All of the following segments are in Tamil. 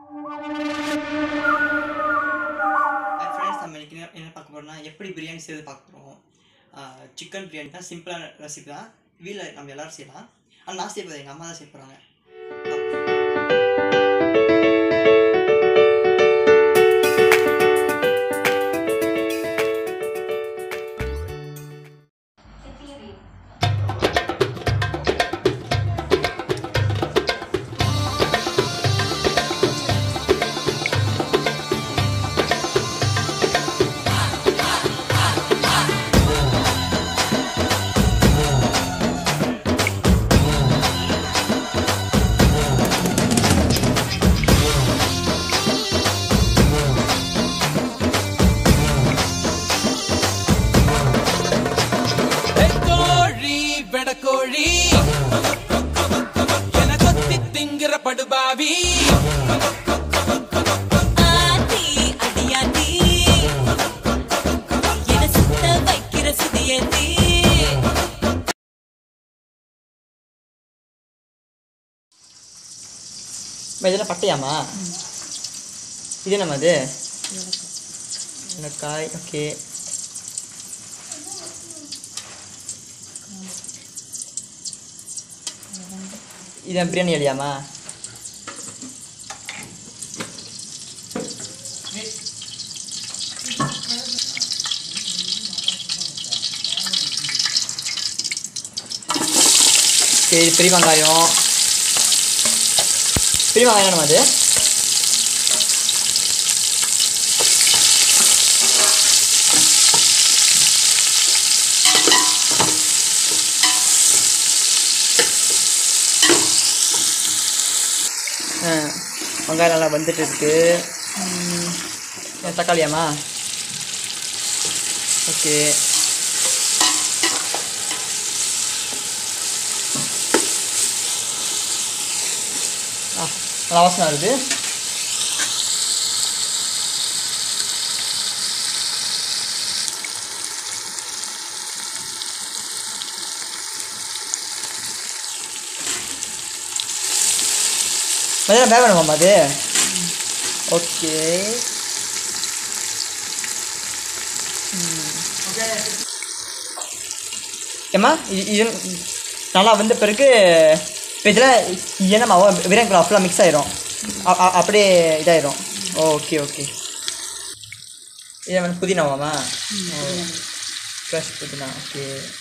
ஃப்ரெண்ட்ஸ் நம்ம இன்னைக்கு என்ன- என்ன பார்க்க போறோம்னா எப்படி பிரியாணி செய்யறது பார்க்க போகிறோம் சிக்கன் பிரியாணி தான் சிம்பிளான ரெசிபி தான் வீட்டில் நம்ம எல்லாரும் செய்யலாம் ஆனால் நான் செய்ய போகிறேன் எங்கள் அம்மா தான் செய்ய போகிறாங்க கோழி வெடக்கோழி என கொத்தி திங்கிற படுபாவி ஆத்தி அடியாத்தி என சுத்த வைக்கிற சுதியத்தி அம்மா, இதெல்லாம் பட்டையாம்மா இது நம்ம அது காய் ஓகே இது பிரியாணி இல்லையாம்மா ஓகே இது பெரிய வெங்காயம் பெரிய வெங்காயம் நம்ம அது ஆ, வெங்காயம் நல்லா வந்துட்டு இருக்கு ம், ஏன் தக்காளியாம்மா ஓகே ஆ நல்லா வாசனை வருது மதியம் வேக வேணுமாம்மா அது ஓகே ஏம்மா இ- இது நல்லா வந்த பிறகு இப்போ இதில் என்னம்மா பிரியாணி ஃபுல்லாக மிக்ஸ் ஆயிரும் அ- அ- அப்படியே இதாயிரும் ஓகே ஓகே இது வந்து புதினாவாம்மா ஃப்ரெஷ் புதினா ஓகே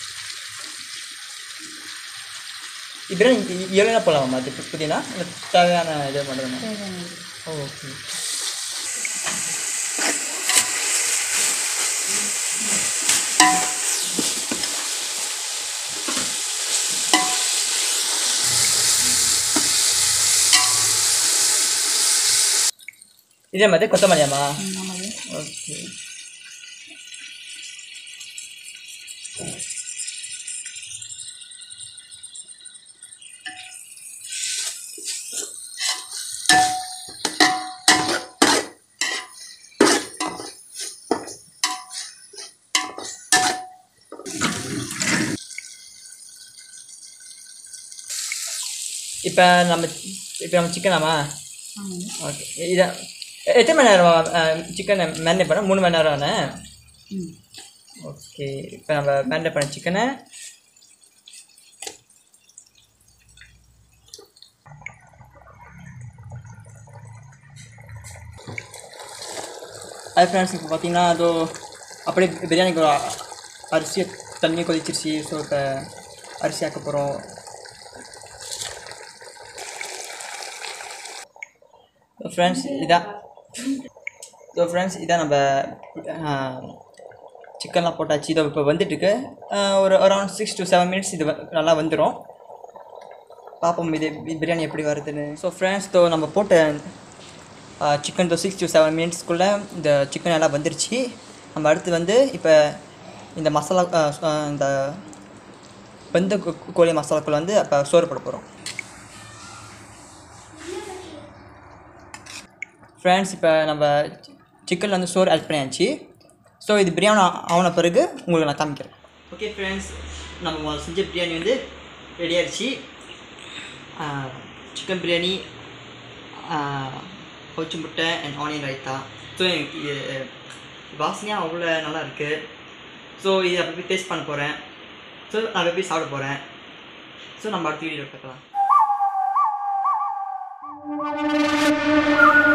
இப்படிலாம் எவ்வளோ போடலாமா அது பு- புதினா இல்லை தேவையான இது மட்டும் ஓகே இதே மாதிரி கொத்தமல்லியாம்மா ஓகே இப்போ நம்ம இப்போ நம்ம சிக்கனாமா ஓகே இதை எத்தனை மணி நேரம் சிக்கனை மேரினேட் பண்ண மூணு மணி நேரம் தானே ஓகே இப்போ நம்ம மேரினேட் பண்ண சிக்கனை அது ஃப்ரெண்ட்ஸ் இப்போ பார்த்தீங்கன்னா அதோ அப்படியே பிரியாணிக்கு ஒரு அ- அரிசி தண்ணி கொதிச்சிருச்சு ஸோ இப்போ அரிசி ஆக்க போகிறோம் ஃப்ரெண்ட்ஸ் இதான் ஸோ ஃப்ரெண்ட்ஸ் இதான் நம்ம சிக்கன்லாம் போட்டாச்சு இதோ இப்போ வந்துட்டுருக்கு ஒரு around six to seven minutes இது வ- நல்லா வந்துடும் பார்ப்போம் இது பி- பிரியாணி எப்படி வருதுன்னு ஸோ ஃப்ரெண்ட்ஸ் தோ நம்ம போட்ட சிக்கன் தோ சிக்ஸ் டு செவன் மினிட்ஸ்க்குள்ளே இந்த சிக்கன் எல்லாம் வந்துருச்சு நம்ம அடுத்து வந்து இப்போ இந்த மசாலா ஆ, ஆ, இந்த வெந்த கோ- கோழி மசாலாக்குள்ள வந்து இப்போ சோறு போட போகிறோம் ஃப்ரெண்ட்ஸ் இப்போ நம்ம சிக்கனில் வந்து சோறு ஆட் பண்ணியாச்சு ஸோ இது பிரியாணி ஆன பிறகு உங்களுக்கு நான் காமிக்கிறேன் ஓகே ஃப்ரெண்ட்ஸ் நம்ம முதல்ல செஞ்ச பிரியாணி வந்து ரெடி ஆயிடுச்சு சிக்கன் பிரியாணி கொச்சு முட்டை அண்ட் ஆனியன் ரைத்தா ஸோ எனக்கு இது வாசனையாக அவ்வளோ நல்லா இருக்குது ஸோ இதை அப்படி டேஸ்ட் பண்ண போகிறேன் ஸோ நான் போய் சாப்பிட போகிறேன் ஸோ நம்ம அடுத்த வீடியோ பார்க்கலாம்